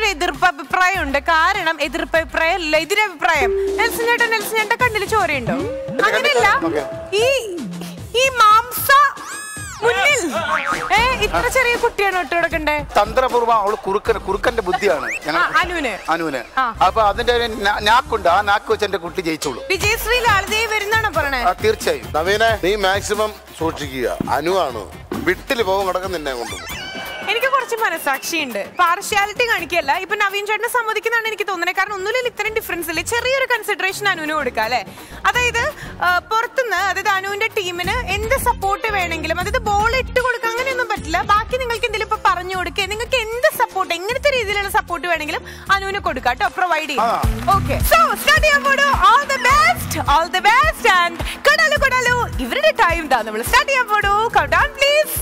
എതിർപ്പ് അഭിപ്രായം ഉണ്ട് കാരണം എതിർപ്പ് അഭിപ്രായം അല്ല എതിരഭിപ്രായം നെൽസൺ ചേട്ടൻ നെൽസൺ ചേട്ടൻ കണ്ണിൽ ചോരയുണ്ടോ അങ്ങനെയല്ല ഓക്കേ. ഈ ഈ മാംസ മുന്നിൽ ഏ ഇത്ര ചെറിയ കുട്ടിയാണ് ഇട്ട് കൊടുക്കണ്ടേ തന്ത്രപൂർവ്വം അവള് കുറുക്കൻ കുറുക്കന്റെ ബുദ്ധിയാണ് ഞങ്ങൾ ആ, അനുവിന് അനുവിന് ആ. അപ്പൊ അതിന്റെ ഒരു നാ- നാക്കുണ്ട് ആ നാക്ക് വെച്ച് എന്റെ കുട്ടി ജയിച്ചോളൂ വിജയശ്രീ ലാളിതേ വരുന്നാണോ പറയണേ ആ, തീർച്ചയായും നവീനെ നീ മാക്സിമം സൂക്ഷിക്കുക അനുവാണ് വിട്ടില് പോകും കിടക്കും നിന്നെ കൊണ്ടുപോകും എനിക്ക് കുറച്ച് മനസാക്ഷിയുണ്ട് പാർഷ്യാലിറ്റി കാണിക്കല്ല ഇപ്പൊ നവീൻ ചേട്ടനെ സമ്മതിക്കുന്നതാണ് എനിക്ക് തോന്നുന്നത് കാരണം ഒന്നുമില്ല ഇത്രയും ഡിഫറൻസ് ഇല്ല ചെറിയൊരു കൺസിഡറേഷൻ അനുവിന് കൊടുക്കുക അല്ലെ അതായത് ആ, പുറത്തുനിന്ന് അതായത് അനുവിന്റെ ടീമിന് എന്ത് സപ്പോർട്ട് വേണമെങ്കിലും അതായത് ബോൾ ഇട്ട് കൊടുക്കുക അങ്ങനെയൊന്നും പറ്റില്ല ബാക്കി നിങ്ങൾക്ക് എന്തെങ്കിലും ഇപ്പൊ പറഞ്ഞു കൊടുക്കുക നിങ്ങൾക്ക് എന്ത് സപ്പോർട്ട് എങ്ങനത്തെ രീതിയിലുള്ള സപ്പോർട്ട് വേണമെങ്കിലും അനുവിന് കൊടുക്കുക കേട്ടോ പ്രൊവൈഡ് ചെയ്യും ഓക്കെ സോ സ്റ്റാർട്ട് ചെയ്യാൻ പോടോ all the best all the best and കൊടാലു കൊടാലു ഇവരുടെ ടൈം താ നമ്മൾ സ്റ്റാർട്ട് ചെയ്യാൻ പോടോ കൗണ്ട് ഡൗൺ പ്ലീസ്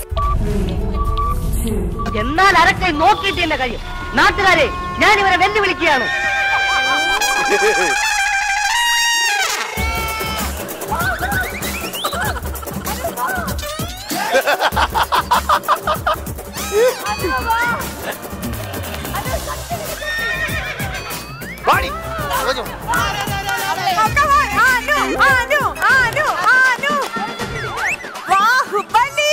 എന്നാൽ അരക്കൈ നോക്കിയിട്ട് എന്റെ കഴിയും നാട്ടുകാരെ ഞാൻ ഇവരെ വെല്ലുവിളിക്കുകയാണ് പാടി Come on, Anu, Anu, Anu, Anu. Baahubali.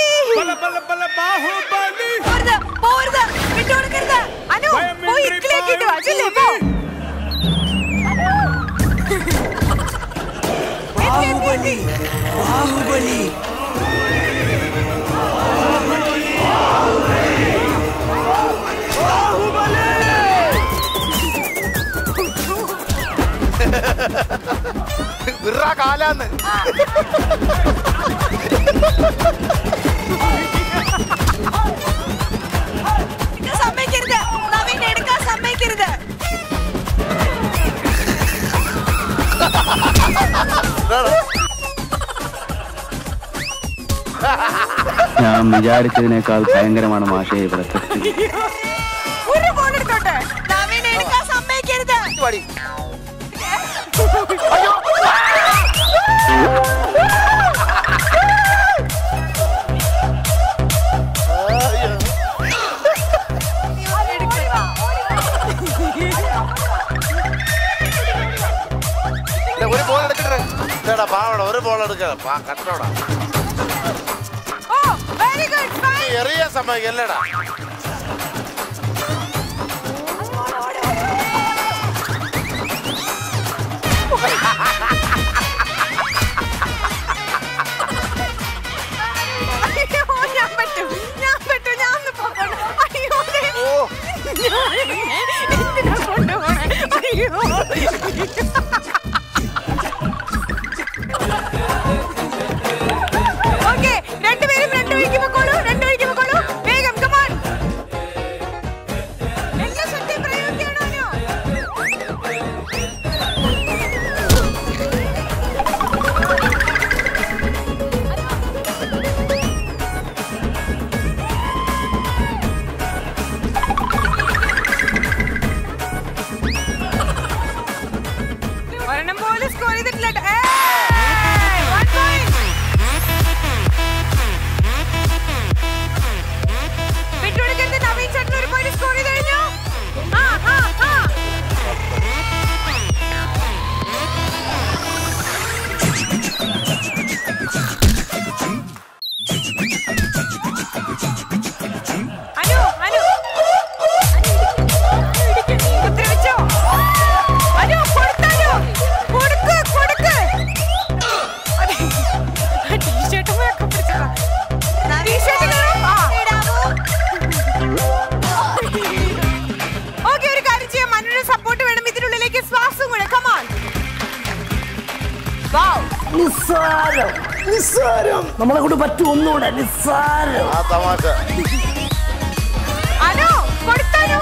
പോരുത്, പോരുത്, വിട്ടുകൊടുക്കരുത്. അനു, പോയി ഇക്കിലേക്ക് ഇട്ട് വാ, ചെല്ല്, പോ. എത്തി, എത്തി, എത്തി. വിറ കാലാന്ന് എടുക്കാൻ സമ്മതിക്കരുത്. നവീൻ എടുക്കാൻ സമ്മതിക്കരുത്. ഞാൻ വിചാരിച്ചതിനേക്കാൾ ഭയങ്കരമാണ് മാഷേ ഇവിടെ സൃഷ്ടി ഒരു ബോൾ എടുത്തോട്ടെ നവീൻ എടുക്കാൻ സമ്മതിക്കരുത് പാടി ഇല്ല, ഒരു ബോൾ എടുക്കട്ടെ ഇതേടാ പാവട ഒരു ബോൾ എടുക്കണം പാ കട്ടോടാ ഓ വെരി ഗുഡ് നീ ഫൈൻ എറിയാൻ സമ്മതിക്കല്ലേടാ അയ്യോ ഞാൻ പറ്റും ഞാൻ പറ്റും ഞാൻ ഒന്ന് പോകണം അയ്യോ ദേ. ഞാൻ എന്തിനാ കൊണ്ടുപോണേ അയ്യോ ഓക്കെ രണ്ടുപേരും രണ്ടു വഴിക്ക് പൊക്കോളൂ രണ്ടു വഴിക്ക് പൊക്കോളൂ വേഗം കമാൺ എല്ലാ ശക്തിയും പ്രയോഗിക്കണോ ഒരെണ്ണം പോലും സ്കോർ ചെയ്തിട്ടില്ല ട്ടോ. ഏയ്! One point. വിട്ടുകൊടുക്കരുത് നവീൻ ചേട്ടൻ ഒരു പോയിന്റ് സ്കോർ ചെയ്ത് കഴിഞ്ഞു ആ, ആ, ആ. അനു അനു ഉപദ്രവിച്ചോ അനു കൊടുത്തനു കൊടുക്ക് കൊടുക്ക് ടീഷർട്ട് ഒക്കെ പിടിച്ചതാ ടീഷർട്ട് ഓക്കെ ഒരു കാര്യം ചെയ്യാം മനുവിന്റെ സപ്പോർട്ട് വേണം ഇതിനുള്ളിലേക്ക് ശ്വാസം കൂടെ കമാൺ വാവ് നിസ്സാരം നിസ്സാരം നമ്മളെ കൊണ്ട് പറ്റും ഒന്നുകൂടെ നിസ്സാരം ആ തമാശ അനു കൊടുത്തനു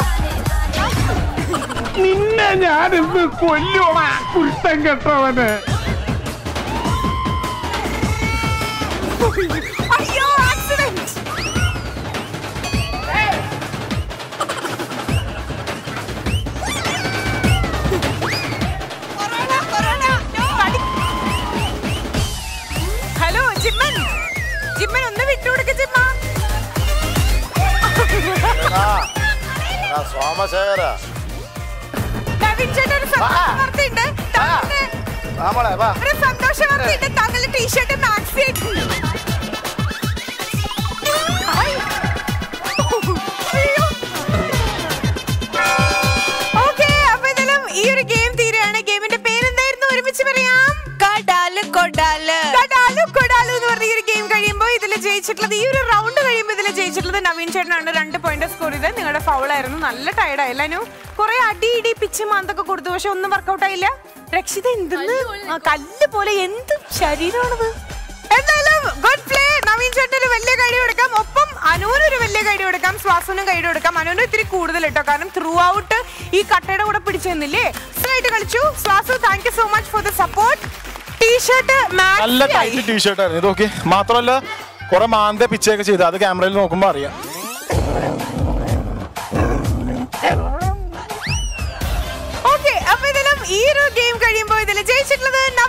നിന്നെ ഞാനിന്ന് കൊല്ലുവാ കുരുത്തം കെട്ടവന് അയ്യോ ആക്സിഡന്റ് ഹലോ ജിമ്മൻ ജിമ്മൻ ഒന്ന് വിട്ടുകൊടുക്ക ജിമ്മ ആ സോമശേഖര നവീൻ ചേട്ടൻ ഒരു സന്തോഷ വാർത്തയുണ്ട് താങ്കളുടെ ആ മോളെ വാ ഒരു സന്തോഷ വാർത്തയുണ്ട് താങ്കളുടെ ടീഷർട്ട് മാക്സി ആയിട്ടുണ്ട് ഹായ്. അയ്യോ. ഓക്കേ, അപ്പൊ എന്തായാലും ഈ ഒരു ഗെയിം തീരുകയാണ് ഗെയിമിന്റെ പേരെന്തായിരുന്നു ഒരുമിച്ച് പറയാം കടാല് കൊടാല് കടാലു കൊടാലു എന്ന് പറഞ്ഞ ഈ ഒരു ഗെയിം കഴിയുമ്പോൾ ഇതിൽ ജയിച്ചിട്ടുള്ളത് ഈ ഒരു റൗണ്ട് കഴിയുമ്പോൾ ഇതിൽ ജയിച്ചിട്ടുള്ളത് നവീൻ ചേട്ടനാണ് രണ്ട് പോയിന്റ് സ്കോർ ചെയ്ത് നിങ്ങളുടെ ഫൗൾ ആയിരുന്നു നല്ല ടയർഡ് ആയില്ല അനു കുറെ അടി ഇടി പിച്ച് മാന്തൊക്കെ കൊടുത്തു പക്ഷെ ഒന്നും വർക്കൗട്ട് ആയില്ല രക്ഷിത എന്തെന്ന് ആ, കല്ല് പോലെ എന്ത് ശരീരമാണത് എന്തായാലും ഗുഡ് പ്ലേ നവീൻ ചേട്ടൻ ഒരു വലിയ കൈഡി കൊടുക്കാം ഒപ്പം അനുവിന് ഒരു വലിയ കൈഡി കൊടുക്കാം ശ്വാസനും കൈഡി കൊടുക്കാം അനുവിന് ഇത്തിരി കൂടുതൽ കേട്ടോ കാരണം ത്രൂ ഔട്ട് ഈ കട്ടയുടെ കൂടെ പിടിച്ചു നിന്നില്ലേ ആയിട്ട് കളിച്ചു ശ്വാസു thank you so much for the support t-shirt നല്ല ടൈറ്റ് ടീഷർട്ട് ആയിരുന്നു ഇത് ഓക്കെ മാത്രമല്ല കുറെ മാന്ത പിച്ചയൊക്കെ ചെയ്ത് അത് ക്യാമറയിൽ നോക്കുമ്പോ അറിയാം ഓക്കെ അപ്പൊ ഇതിലും ഈ ഒരു ഗെയിം കഴിയുമ്പോൾ ഇതിൽ ജയിച്ചിട്ടുള്ളത്